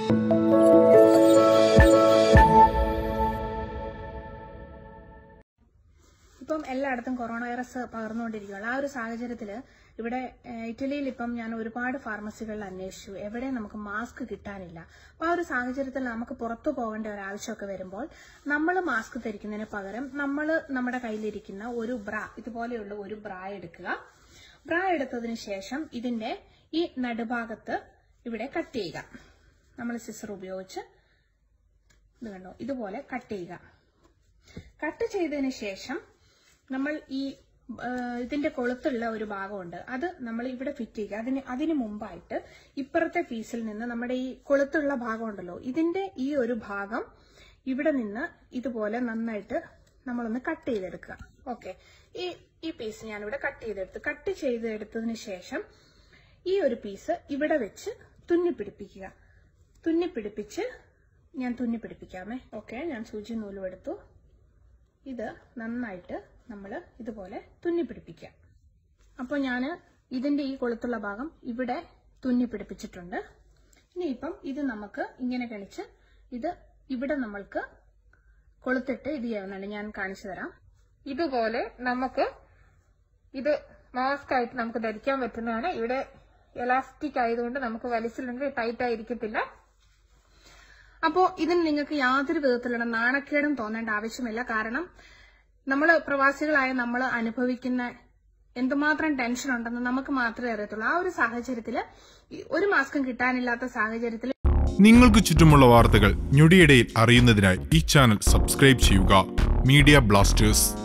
ഇപ്പം എല്ലായിടത്തും corona virus പകർന്നുകൊണ്ടിരിക്കുകയാണ് ആ ഒരു സാഹചര്യത്തിൽ ഇവിടെ ഏഹ്, ഇറ്റലിയിൽ ഇപ്പം ഞാൻ ഒരുപാട് ഫാർമസികളിൽ അന്വേഷിച്ചു എവിടെ നമുക്ക് മാസ്ക് കിട്ടാനില്ല അപ്പൊ ആ ഒരു സാഹചര്യത്തിൽ നമുക്ക് പുറത്തു പോകേണ്ട ഒരു ആവശ്യമൊക്കെ വരുമ്പോൾ നമ്മൾ മാസ്ക് ധരിക്കുന്നതിന് പകരം നമ്മൾ നമ്മുടെ കയ്യിലിരിക്കുന്ന ഒരു ബ്ര ഇതുപോലെയുള്ള ഒരു ബ്ര എടുക്കുക ബ്ര എടുത്തതിന് ശേഷം ഇതിന്റെ ഈ നടുഭാഗത്ത് ഇവിടെ കട്ട് ചെയ്യുക നമ്മൾ സിസർ ഉപയോഗിച്ച് ഇത് കണ്ടോ ഇതുപോലെ കട്ട് ചെയ്യുക കട്ട് ചെയ്തതിന് ശേഷം നമ്മൾ ഈ ആ, ഇതിന്റെ കൊളുത്തുള്ള ഒരു ഭാഗമുണ്ട് അത് നമ്മൾ ഇവിടെ ഫിറ്റ് ചെയ്യുക അതിന് അതിന് മുമ്പായിട്ട് ഇപ്പുറത്തെ പീസിൽ നിന്ന് നമ്മുടെ ഈ കൊളുത്തുള്ള ഭാഗം ഉണ്ടല്ലോ ഇതിന്റെ ഈ ഒരു ഭാഗം ഇവിടെ നിന്ന് ഇതുപോലെ നന്നായിട്ട് നമ്മളൊന്ന് കട്ട് ചെയ്തെടുക്കുക ഓക്കെ ഈ ഈ പീസ് ഞാനിവിടെ കട്ട് ചെയ്തെടുത്ത് കട്ട് ചെയ്തെടുത്തതിന് ശേഷം ഈ ഒരു പീസ് ഇവിടെ വെച്ച് തുന്നി പിടിപ്പിക്കുക തുന്നി പിടിപ്പിച്ച് ഞാൻ തുന്നി പിടിപ്പിക്കാമേ ഓക്കെ ഞാൻ സൂചി നൂലും എടുത്തു ഇത് നന്നായിട്ട് നമ്മൾ ഇതുപോലെ തുന്നി പിടിപ്പിക്കുക അപ്പോൾ ഞാൻ ഇതിന്റെ ഈ കൊളുത്തുള്ള ഭാഗം ഇവിടെ തുന്നി പിടിപ്പിച്ചിട്ടുണ്ട് ഇനി ഇപ്പം ഇത് നമുക്ക് ഇങ്ങനെ കളിച്ച് ഇത് ഇവിടെ നമ്മൾക്ക് കൊളുത്തിട്ട് ഇത് ചെയ്യാവുന്നതാണ് ഞാൻ കാണിച്ചു തരാം ഇതുപോലെ നമുക്ക് ഇത് മാസ്ക് ആയിട്ട് നമുക്ക് ധരിക്കാൻ പറ്റുന്നതാണ് ഇവിടെ എലാസ്റ്റിക് ആയതുകൊണ്ട് നമുക്ക് വലിച്ചില്ലെങ്കിൽ ടൈറ്റ് ആയിരിക്കത്തില്ല അപ്പോ ഇതിന് നിങ്ങൾക്ക് യാതൊരു വിധത്തിലുള്ള നാണക്കേടും തോന്നേണ്ട ആവശ്യമില്ല കാരണം നമ്മൾ പ്രവാസികളായ നമ്മൾ അനുഭവിക്കുന്ന എന്തുമാത്രം ടെൻഷൻ ഉണ്ടെന്ന് നമുക്ക് മാത്രമേ അറിയത്തുള്ളൂ ആ ഒരു സാഹചര്യത്തിൽ ഒരു മാസ്കും കിട്ടാനില്ലാത്ത സാഹചര്യത്തിൽ നിങ്ങൾക്ക് ചുറ്റുമുള്ള വാർത്തകൾ ഞൊടിയിടയിൽ അറിയുന്നതിനായി ഈ ചാനൽ സബ്സ്ക്രൈബ് ചെയ്യുക മീഡിയ ബ്ലാസ്റ്റേഴ്സ്